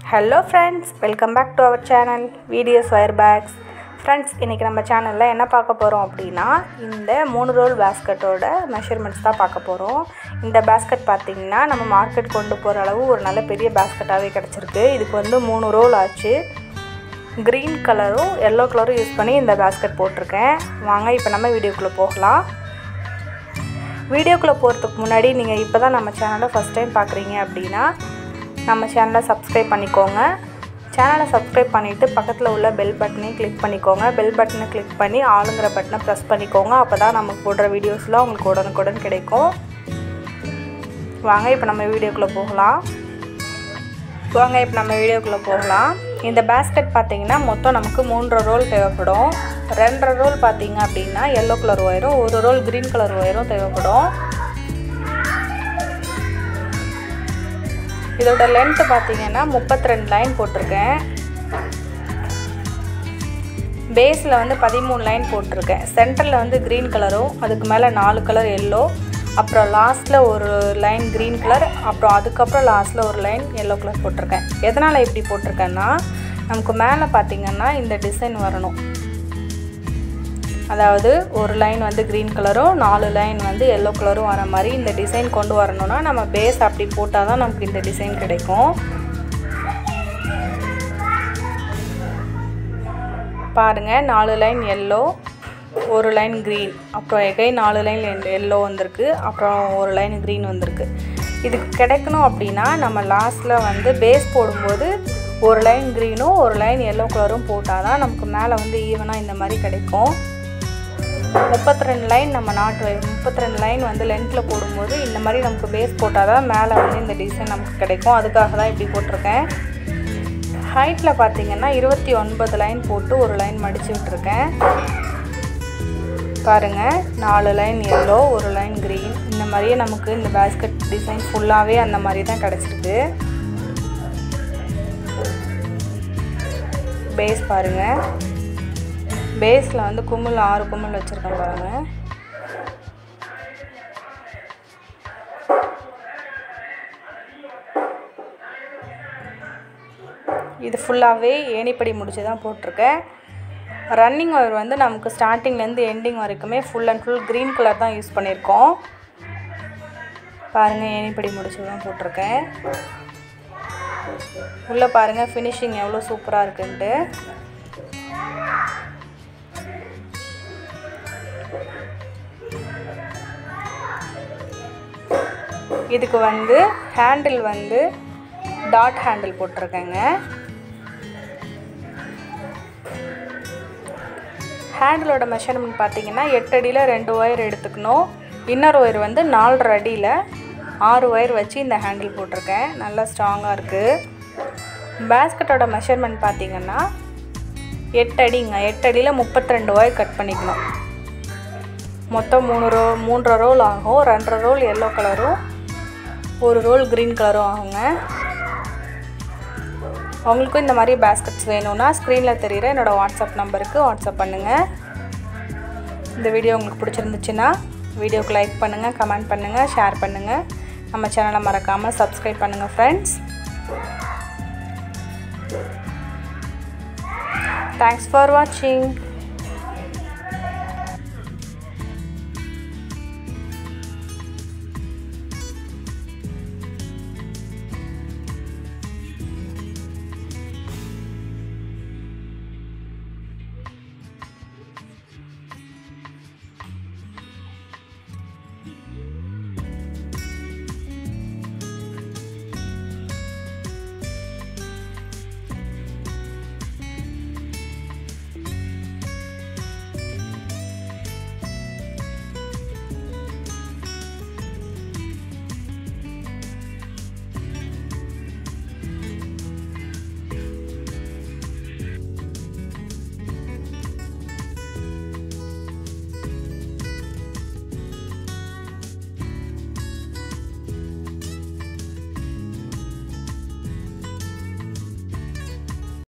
hello friends welcome back to our channel videos wire bags friends இன்றைக்கி நம்ம சேனலில் என்ன பார்க்க போகிறோம் அப்படின்னா இந்த மூணு ரோல் பேஸ்கட்டோட மெஷர்மெண்ட்ஸ் தான் பார்க்க போகிறோம் இந்த பேஸ்கட் பார்த்திங்கன்னா நம்ம மார்க்கெட் கொண்டு போகிற அளவு ஒரு நல்ல பெரிய பேஸ்கட்டாகவே கிடச்சிருக்கு இதுக்கு வந்து மூணு ரோல் ஆச்சு க்ரீன் கலரும் எல்லோ கலரும் யூஸ் பண்ணி இந்த பேஸ்கட் போட்டிருக்கேன் வாங்க இப்போ நம்ம வீடியோக்குள்ளே போகலாம் வீடியோக்குள்ளே போகிறதுக்கு முன்னாடி நீங்கள் இப்போ தான் நம்ம சேனலை ஃபஸ்ட் டைம் பார்க்குறீங்க அப்படின்னா நம்ம சேனலை சப்ஸ்கிரைப் பண்ணிக்கோங்க சேனலை சப்ஸ்கிரைப் பண்ணிவிட்டு பக்கத்தில் உள்ள பெல் பட்டனையும் கிளிக் பண்ணிக்கோங்க பெல் பட்டனை கிளிக் பண்ணி ஆளுங்கிற பட்டனை ப்ரெஸ் பண்ணிக்கோங்க அப்போ தான் நமக்கு போடுற வீடியோஸ்லாம் உங்களுக்கு உடனுக்குடன் கிடைக்கும் வாங்க இப்போ நம்ம வீடியோக்குள்ளே போகலாம் வாங்க இப்போ நம்ம வீடியோக்குள்ளே போகலாம் இந்த பேஸ்கெட் பார்த்தீங்கன்னா மொத்தம் நமக்கு மூன்றரை ரோல் தேவைப்படும் ரெண்டரை ரோல் பார்த்தீங்க அப்படின்னா எல்லோ கலர் ஒயரும் ஒரு ரோல் க்ரீன் கலர் ஒயரும் தேவைப்படும் இதோட லென்த்து பார்த்தீங்கன்னா முப்பத்தி ரெண்டு லைன் போட்டிருக்கேன் பேஸில் வந்து பதிமூணு லைன் போட்டிருக்கேன் சென்டரில் வந்து க்ரீன் கலரும் அதுக்கு மேலே நாலு கலர் எல்லோ அப்புறம் லாஸ்ட்டில் ஒரு லைன் க்ரீன் கலர் அப்புறம் அதுக்கப்புறம் லாஸ்ட்டில் ஒரு லைன் எல்லோ கலர் போட்டிருக்கேன் எதனால் இப்படி போட்டிருக்கேன்னா நமக்கு மேலே பார்த்திங்கன்னா இந்த டிசைன் வரணும் அதாவது ஒரு லைன் வந்து க்ரீன் கலரும் நாலு லைன் வந்து எல்லோ கலரும் வர மாதிரி இந்த டிசைன் கொண்டு வரணும்னா நம்ம பேஸ் அப்படி போட்டால் தான் நமக்கு இந்த டிசைன் கிடைக்கும் பாருங்கள் நாலு லைன் எல்லோ ஒரு லைன் க்ரீன் அப்புறம் எகை நாலு லைன் எல்லோ வந்திருக்கு அப்புறம் ஒரு லைன் க்ரீன் வந்திருக்கு இதுக்கு கிடைக்கணும் அப்படின்னா நம்ம லாஸ்ட்டில் வந்து பேஸ் போடும்போது ஒரு லைன் க்ரீனும் ஒரு லைன் எல்லோ கலரும் போட்டால் தான் நமக்கு மேலே வந்து ஈவனாக இந்த மாதிரி கிடைக்கும் முப்பத்தி ரெண்டு லைன் நம்ம நாட்டு முப்பத்தி ரெண்டு லைன் வந்து லென்த்தில் போடும்போது இந்த மாதிரி நமக்கு பேஸ் போட்டால் தான் மேலே வந்து இந்த டிசைன் நமக்கு கிடைக்கும் அதுக்காக தான் இப்படி போட்டிருக்கேன் ஹைட்டில் பார்த்தீங்கன்னா இருபத்தி ஒன்பது லைன் போட்டு ஒரு லைன் மடித்து விட்டுருக்கேன் பாருங்கள் நாலு லைன் எல்லோ ஒரு லைன் க்ரீன் இந்த மாதிரியே நமக்கு இந்த பேஸ்கெட் டிசைன் ஃபுல்லாகவே அந்த மாதிரி தான் கிடச்சிருக்கு பேஸ் பாருங்கள் பேஸில் வந்து கும்மல் ஆறு கும்மல் வச்சுருக்கேன் பாருங்கள் இது ஃபுல்லாகவே ஏணிப்படி முடிச்சு தான் போட்டிருக்கேன் ரன்னிங் ஒயர் வந்து நமக்கு ஸ்டார்டிங்லேருந்து எண்டிங் வரைக்குமே full and full green colour தான் யூஸ் பண்ணியிருக்கோம் பாருங்கள் ஏணிப்படி முடிச்சு தான் போட்டிருக்கேன் உள்ளே பாருங்கள் ஃபினிஷிங் எவ்வளோ சூப்பராக இருக்குன்ட்டு இதுக்கு வந்து ஹேண்டில் வந்து டாட் ஹேண்டில் போட்டிருக்கேங்க ஹேண்டிலோட மெஷர்மெண்ட் பார்த்தீங்கன்னா எட்டு அடியில் ரெண்டு ஒயர் எடுத்துக்கணும் இன்னொரு ஒயர் வந்து நாலரை அடியில் ஆறு ஒயர் வச்சு இந்த ஹேண்டில் போட்டிருக்கேன் நல்லா ஸ்ட்ராங்காக இருக்குது பேஸ்கட்டோட மெஷர்மெண்ட் பார்த்தீங்கன்னா எட்டு அடிங்க எட்டு அடியில் முப்பத்தி ரெண்டு ஒயர் கட் பண்ணிக்கணும் மொத்தம் மூணு ரோ மூன்றரை ரோல் ஆகும் ரெண்டரை ரோல் எல்லோ கலரும் ஒரு ரோல் க்ரீன் கலரும் ஆகுங்க உங்களுக்கும் இந்த மாதிரி பேஸ்கெட்ஸ் வேணும்னா ஸ்க்ரீனில் தெரிகிற என்னோடய வாட்ஸ்அப் நம்பருக்கு வாட்ஸ்அப் பண்ணுங்கள் இந்த வீடியோ உங்களுக்கு பிடிச்சிருந்துச்சுன்னா வீடியோக்கு லைக் பண்ணுங்கள் கமெண்ட் பண்ணுங்கள் ஷேர் பண்ணுங்கள் நம்ம சேனலை மறக்காமல் சப்ஸ்கிரைப் பண்ணுங்கள் ஃப்ரெண்ட்ஸ் தேங்க்ஸ் ஃபார் வாட்சிங்